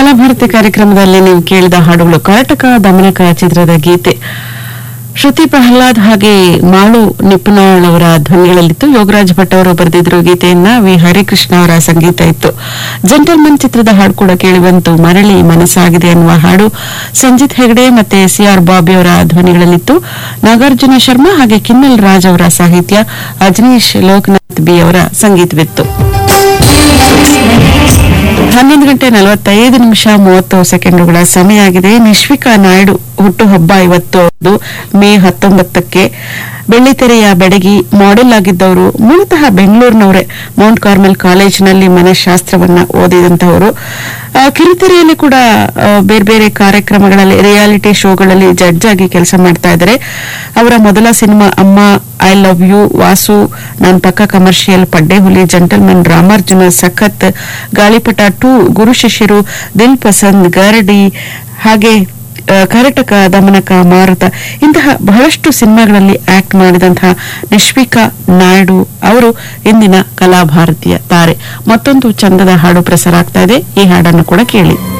ಕಲಾಭಾರತಿ ಕಾರ್ಯಕ್ರಮದಲ್ಲಿ ನೀವು ಕೇಳಿದ ಹಾಡುಗಳು ಕರ್ನಾಟಕ ದಮನಕ ಚಿತ್ರದ ಗೀತೆ ಶ್ರುತಿ ಪ್ರಹ್ಲಾದ್ ಹಾಗೆ ಮಾಳು ನಿಪುಣಾಳ್ ಅವರ ಧ್ವನಿಗಳಲ್ಲಿತ್ತು ಯೋಗರಾಜ್ ಭಟ್ ಅವರು ಬರೆದಿದ್ರು ಗೀತೆಯನ್ನ ವಿ ಹರಿಕೃಷ್ಣ ಅವರ ಸಂಗೀತ ಇತ್ತು ಜೆಂಟಲ್ಮನ್ ಚಿತ್ರದ ಹಾಡು ಕೂಡ ಕೇಳಿಬಂತು ಮರಳಿ ಮನಸ್ಸಾಗಿದೆ ಅನ್ನುವ ಹಾಡು ಸಂಜಿತ್ ಹೆಗಡೆ ಮತ್ತೆ ಸಿ ಆರ್ ಬಾಬಿ ಅವರ ಧ್ವನಿಗಳಲ್ಲಿತ್ತು ನಾಗಾರ್ಜುನ ಶರ್ಮಾ ಹಾಗೆ ಕಿನ್ನಲ್ ರಾಜ್ ಅವರ ಸಾಹಿತ್ಯ ಅಜನೀಶ್ ಲೋಕನಾಥ್ ಬಿ ಅವರ ಸಂಗೀತವಿತ್ತು ಹನ್ನೊಂದು ಗಂಟೆ ನಲವತ್ತೈದು ನಿಮಿಷ ಮೂವತ್ತು ಸೆಕೆಂಡುಗಳ ಸಮಯ ಆಗಿದೆ ನಿಶ್ವಿಕಾ ನಾಯ್ಡು ಹುಟ್ಟುಹಬ್ಬ ಇವತ್ತು ಅವ್ರ್ದು ಮೇ ಹತ್ತೊಂಬತ್ತಕ್ಕೆ ಬೆಳ್ಳಿತೆರೆಯ ಬೆಡಗಿ ಮಾಡೆಲ್ ಆಗಿದ್ದವರು ಮೂಲತಃ ಬೆಂಗಳೂರಿನವರೇ ಮೌಂಟ್ ಕಾರ್ಮೆಲ್ ಕಾಲೇಜಿನಲ್ಲಿ ಮನಃಶಾಸ್ತ್ರವನ್ನ ಓದಿದಂತಹವರು ಆ, ಕಿರುತೆರೆಯಲ್ಲಿ ಕೂಡ ಆ, ಬೇರೆ ಬೇರೆ ಕಾರ್ಯಕ್ರಮಗಳಲ್ಲಿ ರಿಯಾಲಿಟಿ ಶೋಗಳಲ್ಲಿ ಜಡ್ಜ್ ಆಗಿ ಕೆಲಸ ಮಾಡ್ತಾ ಇದ್ದಾರೆ ಅವರ ಮೊದಲ cinema Amma I love you Vaasu Naan Pakka commercial ಪಡ್ಡೆ ಹುಲಿ ಜಂಟಲ್ಮನ್ ರಾಮಾರ್ಜುನ ಸಖತ್ ಗಾಳಿಪಟ ಟು ಗುರು ಶಿಷ್ಯರು ದಿಲ್ ಪಸಂದ್ ಗರಡಿ ಹಾಗೆ ಆ, ಕರ್ನಾಟಕ ದಮನಕ ಮಾರುತ ಇಂತಹ ಬಹಳಷ್ಟು ಸಿನಿಮಾಗಳಲ್ಲಿ ಆಕ್ಟ್ ಮಾಡಿದಂತಹ ನಿಶ್ವಿಕಾ ನಾಯ್ಡು ಅವರು ಇಂದಿನ ಕಲಾಭಾರತೀಯ ತಾರೆ ಮತ್ತೊಂದು ಚಂದದ ಹಾಡು ಪ್ರಸಾರ ಆಗ್ತಾ ಇದೆ ಈ ಹಾಡನ್ನು ಕೂಡ ಕೇಳಿ